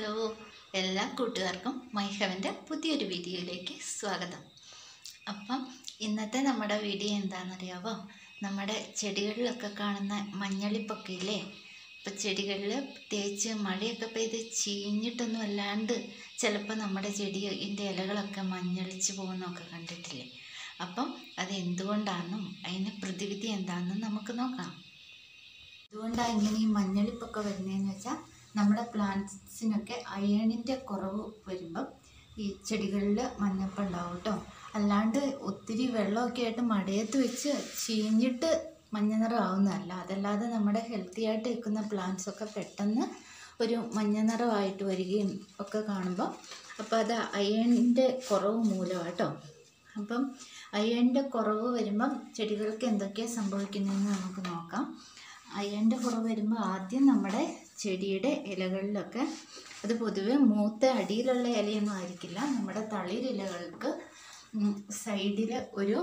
Hello എല്ലാ കൂട്ടുകാർക്കും മൈഹവൻ്റെ പുതിയൊരു വീഡിയോയിലേക്ക് സ്വാഗതം അപ്പം ഇന്നത്തെ നമ്മുടെ വീഡിയോ എന്താണെന്നറിയാവോ നമ്മുടെ ചെടികളിലൊക്കെ കാണുന്ന മഞ്ഞളിപ്പൊക്കെ ഇല്ലേ ഇപ്പം ചെടികളിൽ പ്രത്യേകിച്ച് മഴയൊക്കെ പെയ്ത് ചീഞ്ഞിട്ടൊന്നും അല്ലാണ്ട് ചിലപ്പോൾ നമ്മുടെ ചെടിൻ്റെ ഇലകളൊക്കെ മഞ്ഞളിച്ച് പോകുന്നൊക്കെ കണ്ടിട്ടില്ലേ അപ്പം അത് എന്തുകൊണ്ടാണെന്നും അതിന് പ്രതിവിധി എന്താണെന്നും നമുക്ക് നോക്കാം അതുകൊണ്ടാണ് ഇങ്ങനെ ഈ മഞ്ഞളിപ്പൊക്കെ വരുന്നതെന്ന് വെച്ചാൽ നമ്മുടെ പ്ലാന്റ്സിനൊക്കെ അയണിൻ്റെ കുറവ് വരുമ്പം ഈ ചെടികളിൽ മഞ്ഞപ്പം ഉണ്ടാവും കേട്ടോ അല്ലാണ്ട് ഒത്തിരി വെള്ളമൊക്കെ ആയിട്ട് മഴയത്ത് വെച്ച് ചീഞ്ഞിട്ട് മഞ്ഞ നിറം ആവുന്നതല്ല അതല്ലാതെ നമ്മുടെ ഹെൽത്തി ആയിട്ട് നിൽക്കുന്ന പ്ലാന്റ്സ് ഒക്കെ പെട്ടെന്ന് ഒരു മഞ്ഞ നിറമായിട്ട് വരികയും ഒക്കെ കാണുമ്പോൾ അപ്പോൾ അത് അയണിൻ്റെ കുറവ് മൂലമാണ് കേട്ടോ അപ്പം അയണിൻ്റെ കുറവ് വരുമ്പം ചെടികൾക്ക് എന്തൊക്കെയാണ് സംഭവിക്കുന്നതെന്ന് നമുക്ക് നോക്കാം അയണിൻ്റെ കുറവ് വരുമ്പോൾ ആദ്യം നമ്മുടെ ചെടിയുടെ ഇലകളിലൊക്കെ അത് പൊതുവെ മൂത്ത അടിയിലുള്ള ഇലയൊന്നും ആയിരിക്കില്ല നമ്മുടെ തളിരിലകൾക്ക് സൈഡിൽ ഒരു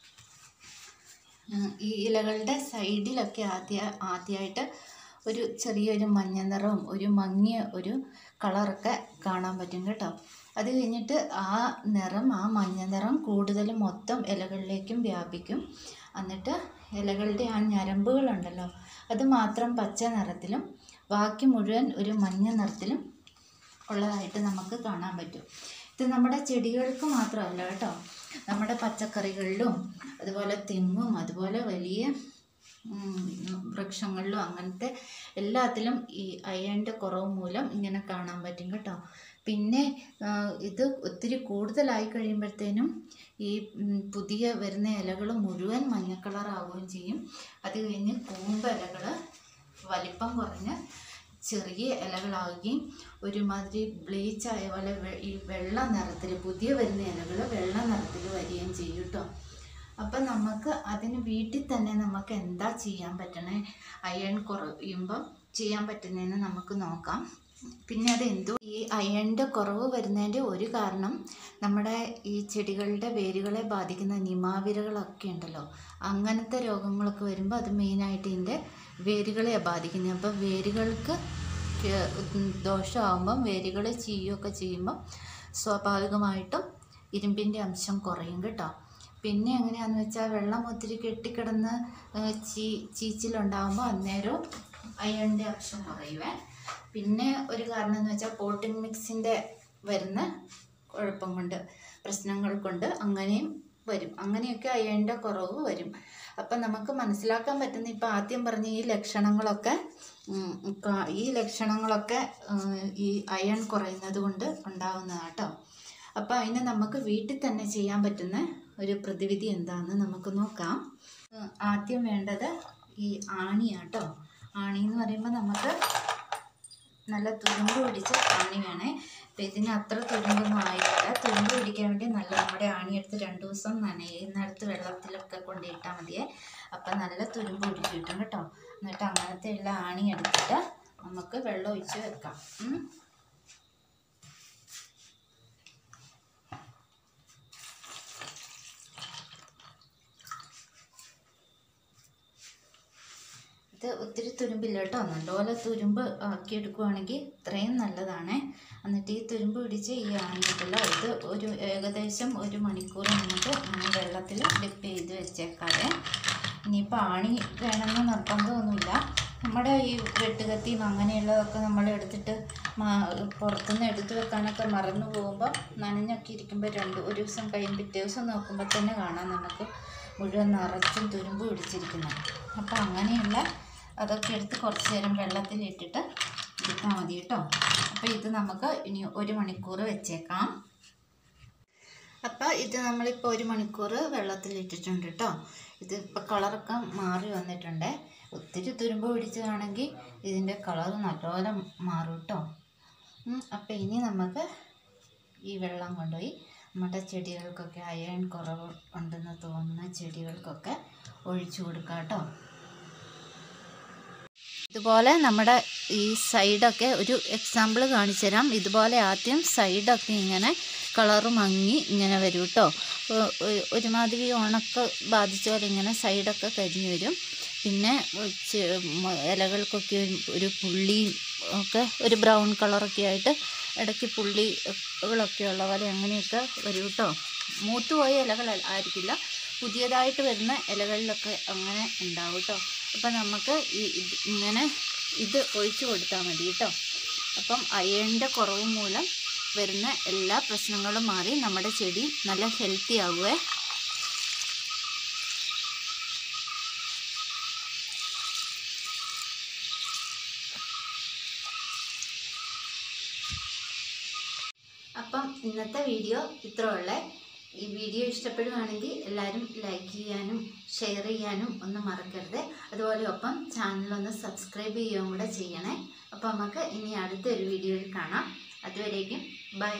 ഉം, ഈ ഇലകളുടെ സൈഡിലൊക്കെ ആദ്യ ആദ്യമായിട്ട് ഒരു ചെറിയൊരു മഞ്ഞ നിറവും ഒരു മങ്ങിയ ഒരു കളറൊക്കെ കാണാൻ പറ്റും കേട്ടോ അത് കഴിഞ്ഞിട്ട് ആ നിറം ആ മഞ്ഞ നിറം കൂടുതൽ മൊത്തം ഇലകളിലേക്കും വ്യാപിക്കും എന്നിട്ട് ഇലകളുടെ ആ ഞരമ്പുകളുണ്ടല്ലോ അത് മാത്രം പച്ച നിറത്തിലും ബാക്കി മുഴുവൻ ഒരു മഞ്ഞ നിറത്തിലും ഉള്ളതായിട്ട് നമുക്ക് കാണാൻ പറ്റും ഇത് നമ്മുടെ ചെടികൾക്ക് മാത്രമല്ല കേട്ടോ നമ്മുടെ പച്ചക്കറികളിലും അതുപോലെ തെങ്ങും അതുപോലെ വലിയ ഉം, വൃക്ഷങ്ങളിലും അങ്ങനത്തെ എല്ലാത്തിലും ഈ അയണിൻ്റെ കുറവ് മൂലം ഇങ്ങനെ കാണാൻ പറ്റും കേട്ടോ പിന്നെ ആ, ഇത് ഒത്തിരി കൂടുതലായി കഴിയുമ്പോഴത്തേനും ഈ ഉം, പുതിയ വരുന്ന ഇലകൾ മുഴുവൻ മഞ്ഞ കളറാവുകയും ചെയ്യും അത് കഴിഞ്ഞ് കൂമ്പ് ഇലകൾ വലിപ്പം കുറഞ്ഞ് ചെറിയ ഇലകളാവുകയും ഒരുമാതിരി ബ്ലീച്ച് ആയ പോലെ വെ- ഈ വെള്ള നിറത്തിൽ പുതിയ വരുന്ന ഇലകൾ വെള്ള നിറത്തിൽ വരികയും ചെയ്യും കേട്ടോ അപ്പം നമുക്ക് അതിന് വീട്ടിൽ തന്നെ നമുക്ക് എന്താ ചെയ്യാൻ പറ്റണേ അയൺ കുറയുമ്പം ചെയ്യാൻ പറ്റുന്നതെന്ന് നമുക്ക് നോക്കാം പിന്നെ അത് എന്തോ ഈ അയണിൻ്റെ കുറവ് വരുന്നതിൻ്റെ ഒരു കാരണം നമ്മുടെ ഈ ചെടികളുടെ വേരുകളെ ബാധിക്കുന്ന നിമാവിരകളൊക്കെ ഉണ്ടല്ലോ അങ്ങനത്തെ രോഗങ്ങളൊക്കെ വരുമ്പോൾ അത് മെയിനായിട്ട് ഇതിൻ്റെ വേരുകളെ ബാധിക്കുന്നത് അപ്പോൾ വേരുകൾക്ക് ക- ഉം ദോഷമാകുമ്പം വേരുകൾ ചീയുകയൊക്കെ ചെയ്യുമ്പം സ്വാഭാവികമായിട്ടും ഇരുമ്പിൻ്റെ അംശം കുറയും കേട്ടോ പിന്നെ എങ്ങനെയാണെന്ന് വെച്ചാൽ വെള്ളം ഒത്തിരി കെട്ടിക്കിടന്ന് ഏഹ് ചീ ചീച്ചിലുണ്ടാകുമ്പോൾ അന്നേരവും അയണിൻ്റെ അംശം കുറയുവേ പിന്നെ ഒരു കാരണം എന്ന് വെച്ചാൽ പോട്ടിംഗ് മിക്സിൻ്റെ വരുന്ന കുഴപ്പം കൊണ്ട് പ്രശ്നങ്ങൾ കൊണ്ട് അങ്ങനെയും വരും അങ്ങനെയൊക്കെ അയണിൻ്റെ കുറവ് വരും അപ്പം നമുക്ക് മനസ്സിലാക്കാൻ പറ്റുന്ന ഇപ്പം ആദ്യം പറഞ്ഞ ഈ ലക്ഷണങ്ങളൊക്കെ ഉം, കാ- ഈ ലക്ഷണങ്ങളൊക്കെ ഉം, ഈ അയൺ കുറയുന്നത് കൊണ്ട് ഉണ്ടാകുന്നതാണ് കേട്ടോ അപ്പോൾ അതിന് നമുക്ക് വീട്ടിൽ തന്നെ ചെയ്യാൻ പറ്റുന്ന ഒരു പ്രതിവിധി എന്താണെന്ന് നമുക്ക് നോക്കാം ഉം, ആദ്യം വേണ്ടത് ഈ ആണിയാട്ടോ ആണി എന്ന് പറയുമ്പോൾ നമുക്ക് നല്ല തുരുമ്പ് പിടിച്ച ആണി വേണേ അപ്പം ഇതിന് അത്ര തുരുമ്പൊന്നും ആയിട്ടില്ല തുരുമ്പ് പിടിക്കാൻ വേണ്ടി നല്ല നമ്മുടെ ആണി എടുത്ത് രണ്ട് ദിവസം നനയുന്നിടത്ത് വെള്ളത്തിലൊക്കെ കൊണ്ടിട്ടാൽ മതിയേ അപ്പം നല്ല തുരുമ്പ് പിടിച്ച് കിട്ടും കേട്ടോ എന്നിട്ട് അങ്ങനത്തെ ഉള്ള ആണി എടുത്തിട്ട് നമുക്ക് വെള്ളം ഒഴിച്ച് വെക്കാം ഉം. ഇത് ഒത്തിരി തുരുമ്പില്ല കേട്ടോ നല്ലപോലെ തുരുമ്പ് ആക്കി എടുക്കുവാണെങ്കിൽ ഇത്രയും നല്ലതാണേ എന്നിട്ട് ഈ തുരുമ്പ് പിടിച്ച് ഈ ആണിയിട്ടല്ലോ ഇത് ഒരു ഏകദേശം ഒരു മണിക്കൂർ നമുക്ക് വെള്ളത്തിൽ ഡിപ്പ് ചെയ്ത് വെച്ചേക്കാതെ ഇനിയിപ്പോൾ ആണി വേണമെന്ന് നിർബന്ധമൊന്നുമില്ല നമ്മുടെ ഈ വെട്ടുകത്തിയും അങ്ങനെയുള്ളതൊക്കെ നമ്മൾ എടുത്തിട്ട് മാ- പുറത്തുനിന്ന് എടുത്ത് വെക്കാനൊക്കെ മറന്നു പോകുമ്പോൾ നനഞ്ഞൊക്കെ ഇരിക്കുമ്പോൾ രണ്ട് ഒരു ദിവസം കഴിയും പിറ്റേ ദിവസം നോക്കുമ്പോൾ തന്നെ കാണാം നമുക്ക് മുഴുവൻ നിറച്ചും തുരുമ്പ് പിടിച്ചിരിക്കുന്നത് അപ്പോൾ അങ്ങനെയുള്ള അതൊക്കെ എടുത്ത് കുറച്ച് നേരം വെള്ളത്തിലിട്ടിട്ട് എടുത്താൽ മതി കേട്ടോ അപ്പോൾ ഇത് നമുക്ക് ഇനി ഒരു മണിക്കൂർ വെച്ചേക്കാം അപ്പോൾ ഇത് നമ്മളിപ്പോൾ ഒരു മണിക്കൂർ വെള്ളത്തിലിട്ടിട്ടുണ്ട് കേട്ടോ ഇത് ഇപ്പോൾ കളറൊക്കെ മാറി വന്നിട്ടുണ്ട് ഒത്തിരി തുരുമ്പ് പിടിച്ചതാണെങ്കിൽ ഇതിൻ്റെ കളർ നല്ലപോലെ മാറും കേട്ടോ അപ്പോൾ ഇനി നമുക്ക് ഈ വെള്ളം കൊണ്ടുപോയി നമ്മുടെ ചെടികൾക്കൊക്കെ അയൺ കുറവ് ഉണ്ടെന്ന് തോന്നുന്ന ചെടികൾക്കൊക്കെ ഒഴിച്ചു കൊടുക്കാം കേട്ടോ ഇതുപോലെ നമ്മുടെ ഈ സൈഡൊക്കെ ഒരു എക്സാമ്പിൾ കാണിച്ചു തരാം ഇതുപോലെ ആദ്യം സൈഡൊക്കെ ഇങ്ങനെ കളറ് മങ്ങി ഇങ്ങനെ വരും കേട്ടോ ഒ- ഒ- ഒരുമാതിരി ഉണക്ക് ബാധിച്ച പോലെ ഇങ്ങനെ സൈഡൊക്കെ കരിഞ്ഞു വരും പിന്നെ ചെ- മ- ഇലകൾക്കൊക്കെ ഒരു- ഒരു പുള്ളിയും ഒക്കെ ഒരു ബ്രൗൺ കളറൊക്കെ ആയിട്ട് ഇടയ്ക്ക് പുള്ളികളൊക്കെ ഉള്ള പോലെ അങ്ങനെയൊക്കെ വരും കേട്ടോ മൂത്തുപോയ ഇലകൾ ആയിരിക്കില്ല പുതിയതായിട്ട് വരുന്ന ഇലകളിലൊക്കെ അങ്ങനെ ഉണ്ടാവും കേട്ടോ അപ്പം നമുക്ക് ഈ ഇത് ഇങ്ങനെ ഇത് ഒഴിച്ചു കൊടുത്താൽ മതി കേട്ടോ അപ്പം അയണിൻ്റെ കുറവ് മൂലം വരുന്ന എല്ലാ പ്രശ്നങ്ങളും മാറി നമ്മുടെ ചെടി നല്ല ഹെൽത്തി ആകുവേ അപ്പം ഇന്നത്തെ വീഡിയോ ഇത്ര ഉള്ളേ ഈ വീഡിയോ ഇഷ്ടപ്പെടുകയാണെങ്കിൽ എല്ലാവരും ലൈക്ക് ചെയ്യാനും ഷെയർ ചെയ്യാനും ഒന്നും മറക്കരുത് അതുപോലെ ഒപ്പം ചാനലൊന്ന് സബ്സ്ക്രൈബ് ചെയ്യുകയും കൂടെ ചെയ്യണേ അപ്പോൾ നമുക്ക് ഇനി അടുത്തൊരു വീഡിയോയിൽ കാണാം അതുവരേക്കും ബൈ